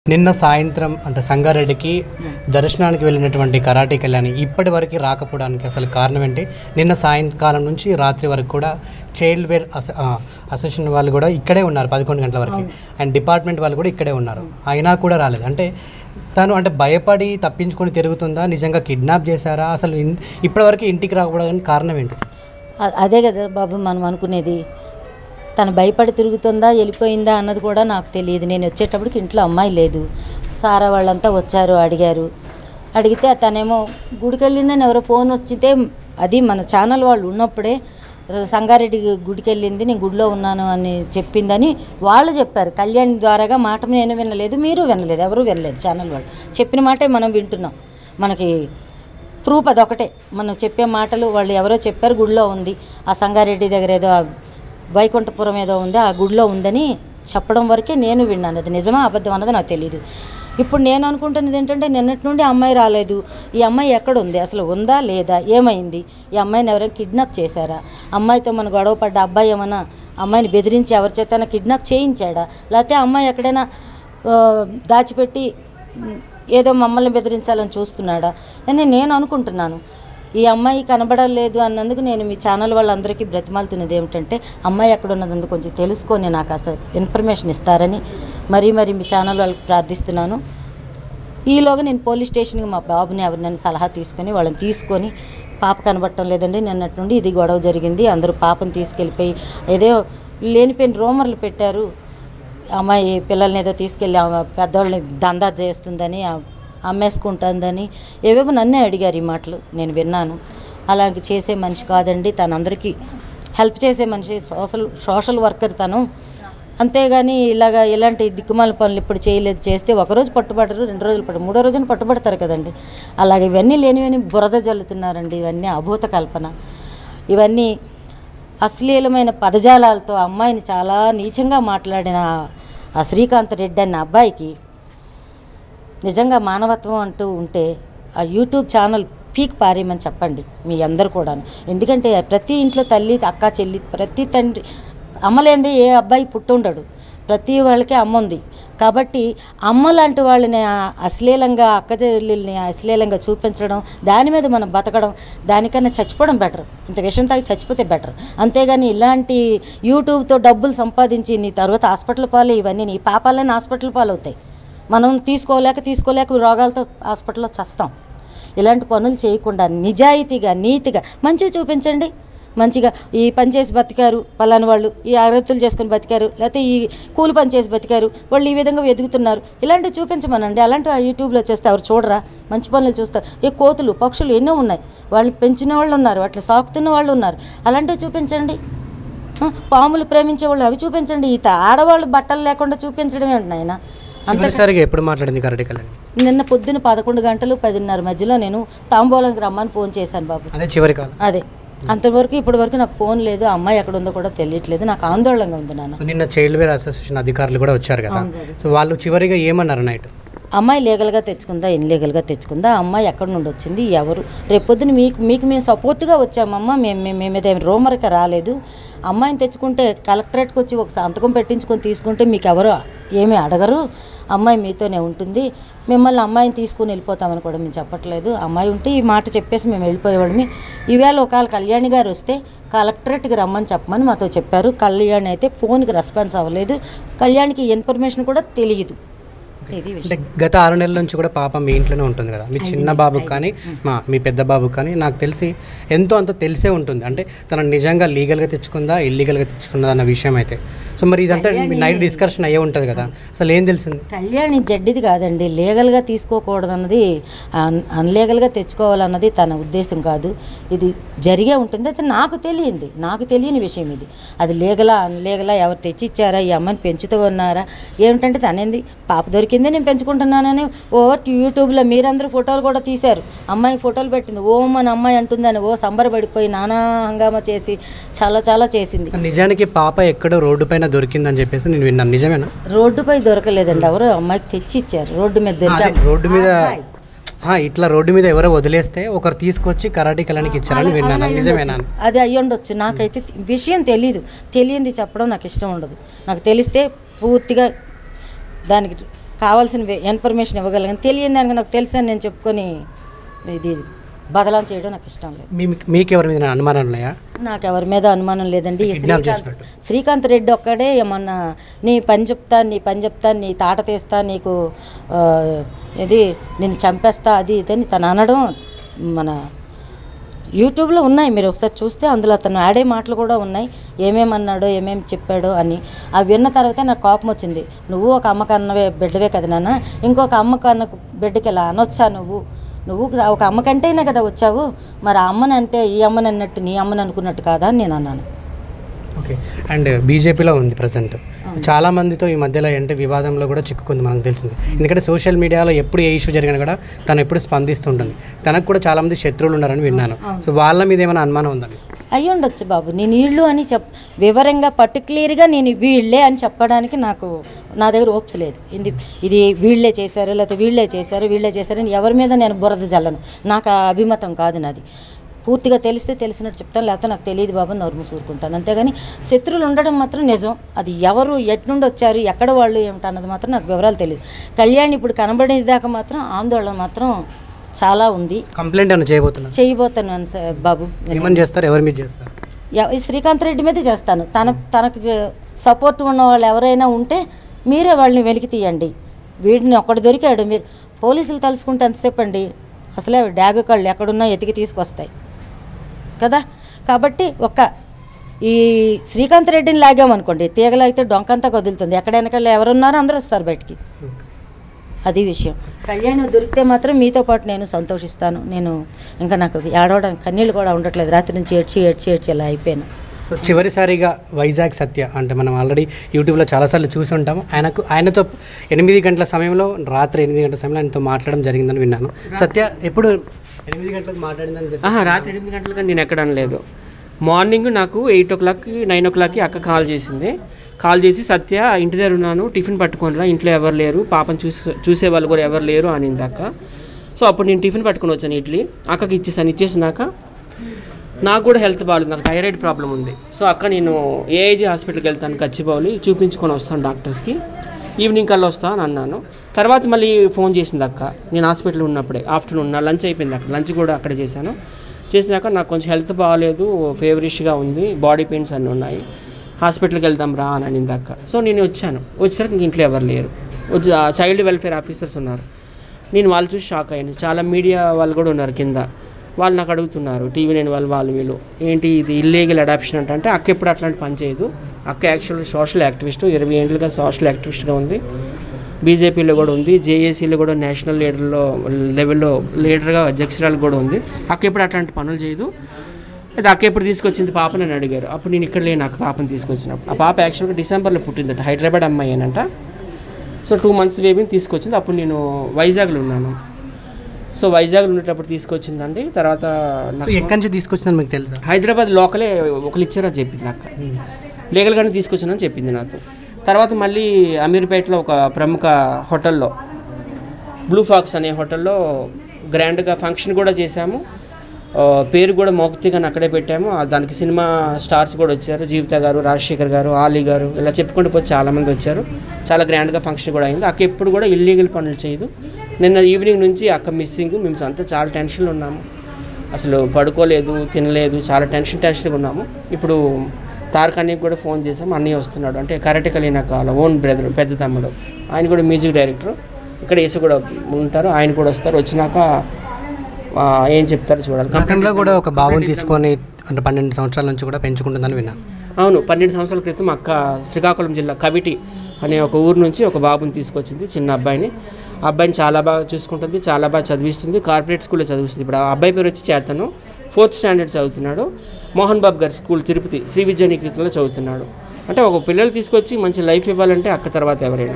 నిన్న సాయంత్రం అంటే సంగారెడ్డికి దర్శనానికి వెళ్ళినటువంటి కరాటే కళ్యాణి ఇప్పటి వరకు రాకపోవడానికి అసలు కారణం ఏంటి నిన్న సాయంకాలం నుంచి రాత్రి వరకు కూడా చైల్డ్ వేర్ అసో ఆ, అసోసియేషన్ వాళ్ళు కూడా ఇక్కడే ఉన్నారు పదకొండు గంటల వరకు అండ్ డిపార్ట్మెంట్ వాళ్ళు కూడా ఇక్కడే ఉన్నారు అయినా కూడా రాలేదు అంటే తను అంటే భయపడి తప్పించుకొని తిరుగుతుందా నిజంగా కిడ్నాప్ చేశారా అసలు ఇన్- ఇప్పటివరకు ఇంటికి రాకపోవడానికి కారణం ఏంటి అ- అదే కదా బాబు మనం అనుకునేది తను భయపడి తిరుగుతుందా వెళ్ళిపోయిందా అన్నది కూడా నాకు తెలియదు నేను వచ్చేటప్పటికి ఇంట్లో అమ్మాయి లేదు సారా వాళ్ళంతా వచ్చారు అడిగారు అడిగితే తనేమో గుడికి వెళ్ళిందని ఎవరో ఫోన్ వచ్చితే అది మన ఛానల్ వాళ్ళు ఉన్నప్పుడే సంగారెడ్డి గుడికి వెళ్ళింది నేను గుడిలో ఉన్నాను అని చెప్పిందని వాళ్ళు చెప్పారు కళ్యాణ్ ద్వారాగా మాట నేను వినలేదు మీరు వినలేదు ఎవరు వినలేదు ఛానల్ వాళ్ళు చెప్పిన మాటే మనం వింటున్నాం మనకి ప్రూఫ్ అదొకటే మనం చెప్పే మాటలు వాళ్ళు ఎవరో చెప్పారు గుడిలో ఉంది ఆ సంగారెడ్డి దగ్గర ఏదో ఆ వైకుంఠపురం ఏదో ఉంది ఆ గుడిలో ఉందని చెప్పడం వరకే నేను విన్నాను అది నిజమా అబద్ధం అన్నది నాకు తెలియదు ఇప్పుడు నేను అనుకుంటున్నది ఏంటంటే నిన్నటి నుండి అమ్మాయి రాలేదు ఈ అమ్మాయి ఎక్కడ ఉంది అసలు ఉందా లేదా ఏమైంది ఈ అమ్మాయిని ఎవరైనా కిడ్నాప్ చేశారా అమ్మాయితో మన గొడవ పడ్డ అబ్బాయి ఏమైనా అమ్మాయిని బెదిరించి ఎవరి చేతనా కిడ్నాప్ చేయించాడా లేకపోతే అమ్మాయి ఎక్కడైనా ఆ, దాచిపెట్టి ఉమ్, ఏదో మమ్మల్ని బెదిరించాలని చూస్తున్నాడా అని నేను అనుకుంటున్నాను ఈ అమ్మాయి కనబడలేదు అన్నందుకు నేను మీ ఛానల్ వాళ్ళందరికీ బ్రతిమాలుతున్నది ఏమిటంటే అమ్మాయి ఎక్కడ ఉన్నదందుకు కొంచెం తెలుసుకొని నాకు కాస్త ఇన్ఫర్మేషన్ ఇస్తారని మరీ మరీ మీ ఛానల్ వాళ్ళకి ప్రార్థిస్తున్నాను ఈలోగా నేను పోలీస్ స్టేషన్కి మా బాబుని ఎవరినైనా సలహా తీసుకొని వాళ్ళని తీసుకొని పాప కనబడటం లేదండి నిన్నటి నుండి ఇది గొడవ జరిగింది అందరూ పాపని తీసుకెళ్ళిపోయి ఏదో లేనిపోయిన రోమర్లు పెట్టారు అమ్మాయి పిల్లల్ని ఏదో తీసుకెళ్ళి ఆమె పెద్దవాళ్ళని దందా చేస్తుందని ఆ- అమ్మేసుకుంటుందని ఏవేవో నన్నే అడిగారు ఈ మాటలు నేను విన్నాను అలాగే చేసే మనిషి కాదండి తను అందరికీ హెల్ప్ చేసే మనిషి సోషల్ సోషల్ వర్కర్ తను అంతేగాని ఇలాగ ఇలాంటి దిక్కుమాల పనులు ఇప్పుడు చేయలేదు చేస్తే ఒకరోజు పట్టుబడరు రెండు రోజులు పట్టు మూడో రోజున పట్టుబడతారు కదండి అలాగే ఇవన్నీ లేనివని బురద జల్లుతున్నారండి ఇవన్నీ అభూత కల్పన ఇవన్నీ అశ్లీలమైన పదజాలాలతో అమ్మాయిని చాలా నీచంగా మాట్లాడిన ఆ- ఆ శ్రీకాంత్ రెడ్డి అన్న అబ్బాయికి నిజంగా మానవత్వం అంటూ ఉంటే ఆ యూట్యూబ్ ఛానల్ పీక్ పారేయమని చెప్పండి మీ అందరు కూడా ఎందుకంటే ప్రతి ఇంట్లో తల్లి అక్క చెల్లి ప్రతి తండ్రి అమ్మలేందే ఏ అబ్బాయి పుట్టుండడు ప్రతి వాళ్ళకి అమ్మ ఉంది కాబట్టి అమ్మ లాంటి వాళ్ళని ఆ అశ్లీలంగా అక్క చెల్లెల్ని అశ్లీలంగా చూపించడం దాని మీద మనం బతకడం దానికన్నా చచ్చిపోవడం బెటర్ ఇంత విషయం తాగి చచ్చిపోతే బెటర్ అంతేగాని ఇలాంటి యూట్యూబ్తో డబ్బులు సంపాదించి నీ తర్వాత హాస్పిటల్ పాలు ఇవన్నీ నీ పాపాలన్నీ హాస్పిటల్ పాలు అవుతాయి మనం తీసుకోలేక తీసుకోలేక రోగాలతో హాస్పిటల్లో చస్తాం ఇలాంటి పనులు చేయకుండా నిజాయితీగా నీతిగా మంచిగా చూపించండి మంచిగా ఈ పని చేసి బతికారు పలాని వాళ్ళు ఈ అరతులు చేసుకుని బతికారు లేకపోతే ఈ కూలి పని చేసి బతికారు వాళ్ళు ఈ విధంగా ఎదుగుతున్నారు ఇలాంటివి చూపించమనండి అలాంటి యూట్యూబ్లో చేస్తే ఎవరు చూడరా మంచి పనులు చూస్తారు ఈ కోతులు పక్షులు ఎన్నో ఉన్నాయి వాళ్ళు పెంచిన వాళ్ళు ఉన్నారు వాటిని సాకుతున్న వాళ్ళు ఉన్నారు అలాంటివి చూపించండి ఆ, పాములు ప్రేమించే వాళ్ళు అవి చూపించండి ఈత ఆడవాళ్ళు బట్టలు లేకుండా చూపించడం ఏంటి నాయన అంత చివరిసారిగా ఎప్పుడు మాట్లాడింది కరాటే కళ్యాణి నిన్న పొద్దున పదకొండు గంటలు పదిన్నర మధ్యలో నేను తాంబూలంకి రమ్మని ఫోన్ చేశాను బాబు అదే చివరి కాలం అదే అంతవరకు ఇప్పటి వరకు నాకు ఫోన్ లేదు ఆ అమ్మాయి ఎక్కడ ఉందో కూడా తెలియట్లేదు నాకు ఆందోళనగా ఉంది నాన్న సో నిన్న చైల్డ్ వేర్ అసోసియేషన్ అధికారులు కూడా వచ్చారు కదా సో వాళ్ళు చివరిగా ఏమన్నారు నైట్ అమ్మాయి లీగల్గా తెచ్చుకుందా ఇన్లీగల్గా తెచ్చుకుందా ఆ అమ్మాయి ఎక్కడి నుండి వచ్చింది ఎవరు రేపొద్దున మీకు మీకు మేము సపోర్ట్గా వచ్చామమ్మా మేము మేము మేము ఏదైనా రూమర్కి రాలేదు అమ్మాయిని తెచ్చుకుంటే కలెక్టరేట్కి వచ్చి ఒక సంతకం పెట్టించుకొని తీసుకుంటే మీకు ఎవరు ఏమీ అడగరు అమ్మాయి మీతోనే ఉంటుంది మిమ్మల్ని అమ్మాయిని తీసుకుని వెళ్ళిపోతామని కూడా మేము చెప్పట్లేదు అమ్మాయి ఉంటే ఈ మాట చెప్పేసి మేము వెళ్ళిపోయేవాళ్ళమి ఈవేళ ఒకవేళ కళ్యాణి గారు వస్తే కలెక్టరేట్కి రమ్మని చెప్పమని మాతో చెప్పారు కళ్యాణి అయితే ఫోన్కి రెస్పాన్స్ అవ్వలేదు కళ్యాణికి ఈ ఇన్ఫర్మేషన్ కూడా తెలియదు ఇది విషయం అంటే గత ఆరు నెలల నుంచి కూడా పాప మీ ఇంట్లోనే ఉంటుంది కదా మీ చిన్న బాబుకి కానీ మా మీ పెద్ద బాబుకి కానీ నాకు తెలిసి ఎంతో అంత తెలిసే ఉంటుంది అంటే తను నిజంగా లీగల్గా తెచ్చుకుందా ఇల్లీగల్గా తెచ్చుకుందా అన్న విషయం అయితే సో మరి ఇదంతా నైట్ డిస్కషన్ అయ్యే ఉంటుంది కదా అసలు ఏం తెలిసింది కళ్యాణి జడ్డిది కాదండి లీగల్గా తీసుకోకూడదన్నది అన్- అన్లీగల్గా తెచ్చుకోవాలన్నది తన ఉద్దేశం కాదు ఇది జరిగే ఉంటుంది అయితే నాకు తెలియంది నాకు తెలియని విషయం ఇది అది లీగలా అన్లీగలా ఎవరు తెచ్చిచ్చారా ఈ అమ్మాయిని పెంచుతూ ఉన్నారా ఏమిటంటే తనేంది పాప దొరికింది నేను పెంచుకుంటున్నానని ఓ యూట్యూబ్లో మీరందరూ ఫోటోలు కూడా తీశారు అమ్మాయి ఫోటోలు పెట్టింది ఓ మన అమ్మాయి అంటుందని ఓ సంబరపడిపోయి నానా హంగామా చేసి చాలా చాలా చేసింది సో నిజానికి పాప ఎక్కడో రోడ్డు పైన దొరికిందని చెప్పేసి నేను విన్నాను నిజమేనా రోడ్డుపై దొరకలేదండి ఎవరు అమ్మాయికి తెచ్చి ఇచ్చారు రోడ్డు మీద అదే దొరికా రోడ్డు మీద ఆ, ఇట్లా రోడ్డు మీద ఎవరో వదిలేస్తే ఒకరు తీసుకొచ్చి కరాటే కళానికి ఇచ్చారని విన్నాను నిజమేనా అది అయ్యి ఉండొచ్చు నాకైతే తె- విషయం తెలీదు తెలియంది చెప్పడం నాకు ఇష్టం ఉండదు నాకు తెలిస్తే పూర్తిగా దానికి కావాల్సిన వే- ఇన్ఫర్మేషన్ ఇవ్వగలిగాను తెలియని దానికి నాకు తెలుసని నేను చెప్పుకొని ఇది బదలాం చేయడం నాకు ఇష్టం లేదు మీ మీకు ఎవరి మీద అనుమానాలు ఉన్నాయా నాకు ఎవరి మీద అనుమానం లేదండి ఈ కిడ్నాప్ శ్రీకాంత్ చేసినట్టు. శ్రీకాంత్ రెడ్డి ఒక్కడే ఏమన్నా నీ పని చెప్తా నీ పని చెప్తా నీ తాట తీస్తా నీకు ఆ, ఇది నేను చంపేస్తా అది ఇదని తను అనడం మన యూట్యూబ్లో ఉన్నాయి మీరు ఒకసారి చూస్తే అందులో అతను ఆడే మాటలు కూడా ఉన్నాయి ఏమేమి అన్నాడో ఏమేమి చెప్పాడో అని అవి విన్న తర్వాత నాకు కోపం వచ్చింది నువ్వు ఒక అమ్మకు అన్నవే బిడ్డవే కదా నాన్న ఇంకొక అమ్మకు అన్న బిడ్డకి ఇలా అనొచ్చా నువ్వు నువ్వు ఒక అమ్మకంటేనే కదా వచ్చావు మరి ఆ అమ్మని అంటే ఈ అమ్మని అన్నట్టు నీ అమ్మని అనుకున్నట్టు కాదా అని నేను అన్నాను ఓకే అండ్ బీజేపీలో ఉంది ప్రజెంట్ చాలా మందితో ఈ మధ్యలో అంటే వివాదంలో కూడా చిక్కుకుంది మనకు తెలిసింది ఎందుకంటే సోషల్ మీడియాలో ఎప్పుడు ఏ ఇష్యూ జరిగినా కూడా తను ఎప్పుడు స్పందిస్తుంటుంది తనకు కూడా చాలా మంది శత్రువులు ఉన్నారని విన్నాను సో వాళ్ళ మీద ఏమైనా అనుమానం ఉందని అయ్యి ఉండొచ్చు బాబు నేను వీళ్ళు అని చెప్ వివరంగా పర్టికులర్గా నేను వీళ్ళే అని చెప్పడానికి నాకు నా దగ్గర ఓప్స్ లేదు ఇది ఇది వీళ్ళే చేశారు లేకపోతే వీళ్ళే చేశారు వీళ్ళే చేశారు అని ఎవరి మీద నేను బురద జల్లను నాకు ఆ అభిమతం కాదు నాది పూర్తిగా తెలిస్తే తెలిసినట్టు చెప్తాను లేకపోతే నాకు తెలియదు బాబు నోరు మూసుకుంటాను అంతేగాని శత్రువులు ఉండడం మాత్రం నిజం అది ఎవరు ఎట్నుండి వచ్చారు ఎక్కడ వాళ్ళు ఏమిటి అన్నది మాత్రం నాకు వివరాలు తెలియదు కళ్యాణ్ ఇప్పుడు కనబడేది దాకా మాత్రం ఆందోళన మాత్రం చాలా ఉంది కంప్లైంట్ ఏమైనా చేయబోతున్నారు చేయబోతున్నాను సార్ బాబు ఏమని చేస్తారు ఎవరి మీద చేస్తారు ఎవ- ఈ శ్రీకాంత్ రెడ్డి మీద చేస్తాను తన తనకు సపోర్ట్ ఉన్న వాళ్ళు ఎవరైనా ఉంటే మీరే వాళ్ళని వెలికి తీయండి వీడిని ఒక్కడు దొరికాడు మీరు పోలీసులు తలుచుకుంటే ఎంతసేపు అండి అసలే డ్యాగ్ కళ్ళు ఎక్కడున్నా ఎతికి తీసుకొస్తాయి కదా కాబట్టి ఒక్క ఈ శ్రీకాంత్ రెడ్డిని లాగామనుకోండి తీగలాగితే డొంకంతా కదులుతుంది ఎక్కడ వెనకాల ఎవరున్నారో అందరూ వస్తారు బయటికి అది విషయం కళ్యాణ్ దొరికితే మాత్రం మీతో పాటు నేను సంతోషిస్తాను నేను ఇంకా నాకు ఏడవడానికి కన్నీళ్ళు కూడా ఉండట్లేదు రాత్రి నుంచి ఏడ్చి ఏడ్చి ఏడ్చి ఇలా అయిపోయాను సో చివరిసారిగా వైజాగ్ సత్య అంటే మనం ఆల్రెడీ యూట్యూబ్లో చాలాసార్లు చూసి ఉంటాము ఆయనకు ఆయనతో ఎనిమిది గంటల సమయంలో రాత్రి ఎనిమిది గంటల సమయంలో ఆయనతో మాట్లాడడం జరిగిందని విన్నాను సత్య ఎప్పుడు ఎనిమిది గంటలకు మాట్లాడిందని చెప్పి ఆహా రాత్రి ఎనిమిది గంటలకు నేను ఎక్కడ అనలేదు మార్నింగ్ నాకు ఎయిట్ ఓ క్లాక్కి నైన్ ఓ క్లాక్కి అక్క కాల్ చేసింది కాల్ చేసి సత్య ఇంటి దగ్గర ఉన్నాను టిఫిన్ పట్టుకొని రా ఇంట్లో ఎవరు లేరు పాపను చూసి చూసే వాళ్ళు కూడా ఎవరు లేరు అనింది అక్క సో అప్పుడు నేను టిఫిన్ పట్టుకొని వచ్చాను ఇడ్లీ అక్కకి ఇచ్చేసాను ఇచ్చేసినాక నాకు కూడా హెల్త్ బాగాలేదు నాకు థైరాయిడ్ ప్రాబ్లం ఉంది సో అక్క నేను ఏఐజీ హాస్పిటల్కి వెళ్తాను గచ్చిబౌలి చూపించుకొని వస్తాను డాక్టర్స్కి ఈవినింగ్ కల్లా వస్తా అని అన్నాను తర్వాత మళ్ళీ ఫోన్ చేసింది అక్క నేను హాస్పిటల్ ఉన్నప్పుడే ఆఫ్టర్నూన్ నా లంచ్ అయిపోయింది అక్కడ లంచ్ కూడా అక్కడ చేశాను చేసినాక నాకు కొంచెం హెల్త్ బాగాలేదు ఫేవరిష్గా ఉంది బాడీ పెయిన్స్ అన్నీ ఉన్నాయి హాస్పిటల్కి వెళ్దాం రా అని అనింది అక్క సో నేను వచ్చాను వచ్చేసరికి ఇంక ఇంట్లో ఎవరు లేరు వచ్చి చైల్డ్ వెల్ఫేర్ ఆఫీసర్స్ ఉన్నారు నేను వాళ్ళు చూసి షాక్ అయ్యాను చాలా మీడియా వాళ్ళు కూడా ఉన్నారు కింద వాళ్ళు నాకు అడుగుతున్నారు టీవీ నేను వాళ్ళు వాళ్ళు వీళ్ళు ఏంటి ఇది ఇల్లీగల్ అడాప్షన్ అంటే అంటే అక్క ఎప్పుడు అట్లాంటి పని చేయదు అక్క యాక్చువల్ సోషల్ యాక్టివిస్ట్ ఇరవై ఏళ్ళుగా సోషల్ యాక్టివిస్ట్గా ఉంది బీజేపీలో కూడా ఉంది జేఏసీలో కూడా నేషనల్ లీడర్లో లెవెల్లో లీడర్గా అధ్యక్షురాలు కూడా ఉంది అక్క ఎప్పుడు అట్లాంటి పనులు చేయదు అది అక్క ఎప్పుడు తీసుకొచ్చింది పాపని అని అడిగారు అప్పుడు నేను ఇక్కడ లేను అక్క పాపని తీసుకొచ్చినప్పుడు ఆ పాప యాక్చువల్గా డిసెంబర్లో పుట్టిందట హైదరాబాద్ అమ్మాయి అనంట సో టూ మంత్స్ బేబీని తీసుకొచ్చింది అప్పుడు నేను వైజాగ్లో ఉన్నాను సో వైజాగ్లో ఉండేటప్పుడు తీసుకొచ్చిందండి తర్వాత సో నాకు ఎక్కడి నుంచి తీసుకొచ్చిందని మీకు తెలుసా హైదరాబాద్ లోకలే ఒకరు ఇచ్చారని చెప్పింది అక్క లీగల్గానే తీసుకొచ్చానని చెప్పింది నాతో తర్వాత మళ్ళీ అమీర్పేటలో ఒక ప్రముఖ హోటల్లో బ్లూ ఫాక్స్ అనే హోటల్లో గ్రాండ్గా ఫంక్షన్ కూడా చేశాము ఆ, పేరు కూడా మౌక్తిగా అక్కడే పెట్టాము ఆ, దానికి సినిమా స్టార్స్ కూడా వచ్చారు జీవిత గారు రాజశేఖర్ గారు ఆలీ గారు ఇలా చెప్పుకుంటూ పోతే చాలామంది వచ్చారు చాలా గ్రాండ్గా ఫంక్షన్ కూడా అయింది అక్క ఎప్పుడు కూడా ఇల్లీగల్ పనులు చేయదు నిన్న ఈవినింగ్ నుంచి అక్క మిస్సింగ్ మేము అంతా చాలా టెన్షన్లో ఉన్నాము అసలు పడుకోలేదు తినలేదు చాలా టెన్షన్ టెన్షన్గా ఉన్నాము ఇప్పుడు తారక్ అన్నయ్యకి కూడా ఫోన్ చేసాం అన్నయ్య వస్తున్నాడు అంటే కరెక్ట్ కలిగిన వాళ్ళ ఓన్ బ్రదర్ పెద్ద తమ్ముడు ఆయన కూడా మ్యూజిక్ డైరెక్టర్ ఇక్కడ యేసు కూడా ఉంటారు ఆయన కూడా వస్తారు వచ్చినాక ఆ, ఏం చెప్తారో చూడాలి గతంలో కూడా ఒక బాబుని తీసుకొని అంటే పన్నెండు సంవత్సరాల నుంచి కూడా పెంచుకుంటుందని విన్నాను అవును పన్నెండు సంవత్సరాల క్రితం అక్క శ్రీకాకుళం జిల్లా కవిటి అనే ఒక ఊరు నుంచి ఒక బాబుని తీసుకొచ్చింది చిన్న అబ్బాయిని ఆ అబ్బాయిని చాలా బాగా చూసుకుంటుంది చాలా బాగా చదివిస్తుంది కార్పొరేట్ స్కూల్లో చదివిస్తుంది ఇప్పుడు ఆ అబ్బాయి పేరు వచ్చి చేతను ఫోర్త్ స్టాండర్డ్ చదువుతున్నాడు మోహన్ బాబు గారి స్కూల్ తిరుపతి శ్రీ విద్యా నికేతన్లో చదువుతున్నాడు అంటే ఒక పిల్లలు తీసుకొచ్చి మంచి లైఫ్ ఇవ్వాలంటే అక్క తర్వాత ఎవరైనా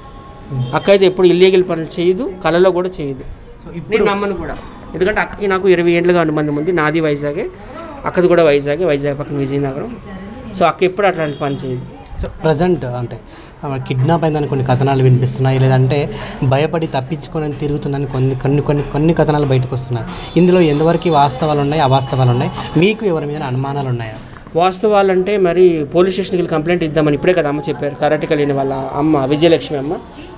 అక్క అయితే ఎప్పుడు ఇల్లీగల్ పనులు చేయదు కళలో కూడా చేయదు సో నేను నమ్మను కూడా ఎందుకంటే అక్కకి నాకు ఇరవై ఏళ్ళుగా అనుబంధం ఉంది నాది వైజాగే అక్కది కూడా వైజాగే వైజాగ్ పక్కన విజయనగరం సో అక్క ఎప్పుడు అట్లాంటి పని చేయదు సో ప్రజెంట్ అంటే కిడ్నాప్ అయిందని కొన్ని కథనాలు వినిపిస్తున్నాయి లేదంటే భయపడి తప్పించుకొని తిరుగుతుందని కొన్ని కొన్ని కొన్ని కొన్ని కథనాలు బయటకు వస్తున్నాయి ఇందులో ఎంతవరకు వాస్తవాలు ఉన్నాయి అవాస్తవాలు ఉన్నాయి మీకు ఎవరి మీద అనుమానాలు ఉన్నాయా వాస్తవాలంటే మరి పోలీస్ స్టేషన్కి వెళ్ళి కంప్లైంట్ ఇద్దామని ఇప్పుడే కదా అమ్మ చెప్పారు కరాటే కలిగిన వాళ్ళ అమ్మ విజయలక్ష్మి అమ్మ సో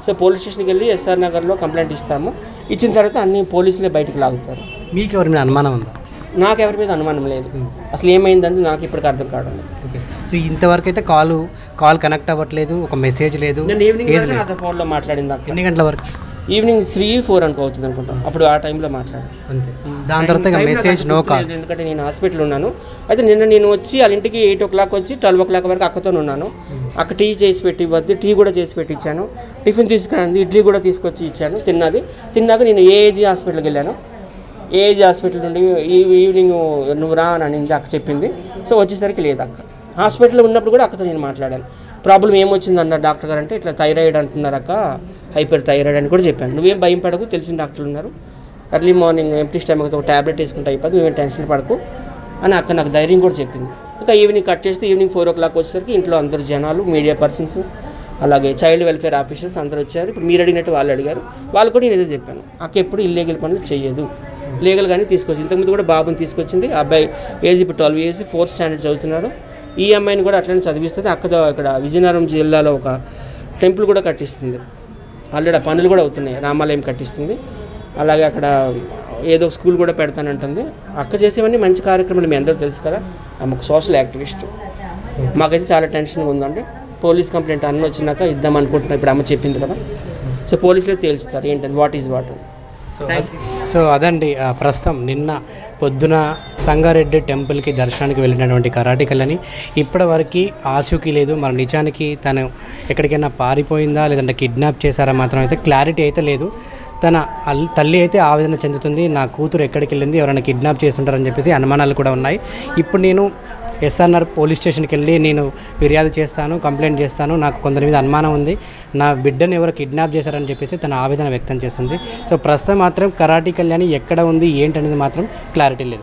సో పోలీస్ స్టేషన్కి వెళ్ళి ఎస్ఆర్ నగర్లో కంప్లైంట్ ఇస్తాము ఇచ్చిన తర్వాత అన్ని పోలీసులే బయటకు లాగుతారు మీకు ఎవరి మీద అనుమానం ఉందా నాకు ఎవరి మీద అనుమానం లేదు అసలు ఏమైందంటే నాకు ఇప్పటికి అర్థం కావడం లేదు ఓకే సో ఇంతవరకు అయితే కాల్ కాల్ కనెక్ట్ అవ్వట్లేదు ఒక మెసేజ్ లేదు నేను ఈవినింగ్ ఏది వరకు లేదు నాతో ఫోన్లో మాట్లాడింది అక్క ఎన్ని గంటల వరకు ఈవినింగ్ త్రీ ఫోర్ అనుకో అవుతుంది అనుకుంటాం అప్పుడు ఆ టైంలో మాట్లాడాను అంతే దాని తర్వాత ఇక మెసేజ్ నో కాల్ లేదు, ఎందుకంటే నేను హాస్పిటల్ ఉన్నాను అయితే నిన్న నేను వచ్చి వాళ్ళ ఇంటికి ఎయిట్ ఓ క్లాక్ వచ్చి ట్వెల్వ్ ఓ క్లాక్ వరకు అక్కతో ఉన్నాను అక్క టీ చేసి పెట్టి ఇవ్వద్దు టీ కూడా చేసి పెట్టి ఇచ్చాను టిఫిన్ తీసుకురాంది ఇడ్లీ కూడా తీసుకొచ్చి ఇచ్చాను తిన్నది తిన్నాక నేను ఏఏజీ హాస్పిటల్కి వెళ్ళాను ఏఏజీ హాస్పిటల్ నుండి ఈ ఈవినింగ్ నువ్వు రా అని అనింది అక్క చెప్పింది సో వచ్చేసరికి లేదు అక్క హాస్పిటల్లో ఉన్నప్పుడు కూడా అక్కతో నేను మాట్లాడాను ప్రాబ్లం ఏమొచ్చింది అన్నారు డాక్టర్ గారు అంటే ఇట్లా థైరాయిడ్ అంటున్నారు అక్క హైపర్ థైరాయిడ్ అని కూడా చెప్పాను నువ్వేం భయం పడకు తెలిసిన డాక్టర్లు ఉన్నారు ఎర్లీ మార్నింగ్ ఎంటీ స్టమక్తో ఒక ట్యాబ్లెట్ వేసుకుంటే అయిపోతుంది నువ్వేం టెన్షన్ పడకు అని అక్క నాకు ధైర్యం కూడా చెప్పింది ఇంకా ఈవినింగ్ కట్ చేస్తే ఈవినింగ్ ఫోర్ ఓ క్లాక్ వచ్చేసరికి ఇంట్లో అందరు జనాలు మీడియా పర్సన్స్ అలాగే చైల్డ్ వెల్ఫేర్ ఆఫీసర్స్ అందరూ వచ్చారు ఇప్పుడు మీరు అడిగినట్టు వాళ్ళు అడిగారు వాళ్ళు కూడా నేను ఏదో చెప్పాను అక్క ఎప్పుడు ఇల్లీగల్ పనులు చేయదు లీగల్గానే తీసుకొచ్చి ఇంతకుముందు కూడా బాబుని తీసుకొచ్చింది ఆ అబ్బాయి ఏజ్ ఇప్పుడు ట్వెల్వ్ ఇయర్స్ ఫోర్త్ స్టాండర్డ్ చదువుతున్నాడు ఈ అమ్మాయిని కూడా అట్లనే చదివిస్తుంది అక్కతో ఇక్కడ విజయనగరం జిల్లాలో ఒక టెంపుల్ కూడా కట్టిస్తుంది ఆల్రెడీ ఆ పనులు కూడా అవుతున్నాయి రామాలయం కట్టిస్తుంది అలాగే అక్కడ ఏదో ఒక స్కూల్ కూడా పెడతానంటుంది అక్క చేసేవన్నీ మంచి కార్యక్రమాలు మీ అందరూ తెలుసు కదా ఆమె ఒక సోషల్ యాక్టివిస్ట్ మాకైతే చాలా టెన్షన్గా ఉందండి పోలీస్ కంప్లైంట్ అన్న వచ్చినాక ఇద్దాం అనుకుంటున్నాం ఇప్పుడు అమ్మ చెప్పింది కదా సో పోలీసులే తేల్చుతారు ఏంటంటే what is what so so అదండి ఆ, ప్రస్తుతం నిన్న పొద్దున సంగారెడ్డి టెంపుల్కి దర్శనానికి వెళ్ళినటువంటి కరాటి కళ్ళని ఇప్పటివరకు ఆచూకీ లేదు మరి నిజానికి తను ఎక్కడికైనా పారిపోయిందా లేదంటే కిడ్నాప్ చేశారా మాత్రం అయితే క్లారిటీ అయితే లేదు తన అల్ తల్లి అయితే ఆవేదన చెందుతుంది నా కూతురు ఎక్కడికి వెళ్ళింది ఎవరైనా కిడ్నాప్ చేస్తుంటారని చెప్పేసి అనుమానాలు కూడా ఉన్నాయి ఇప్పుడు నేను ఎస్ఆర్ఆర్ పోలీస్ స్టేషన్కి వెళ్ళి నేను ఫిర్యాదు చేస్తాను కంప్లైంట్ చేస్తాను నాకు కొందరి మీద అనుమానం ఉంది నా బిడ్డను ఎవరు కిడ్నాప్ చేశారని చెప్పేసి తన ఆవేదన వ్యక్తం చేస్తుంది సో ప్రస్తుతం మాత్రం కరాటీ కళ్యాణి ఎక్కడ ఉంది ఏంటనేది మాత్రం క్లారిటీ లేదు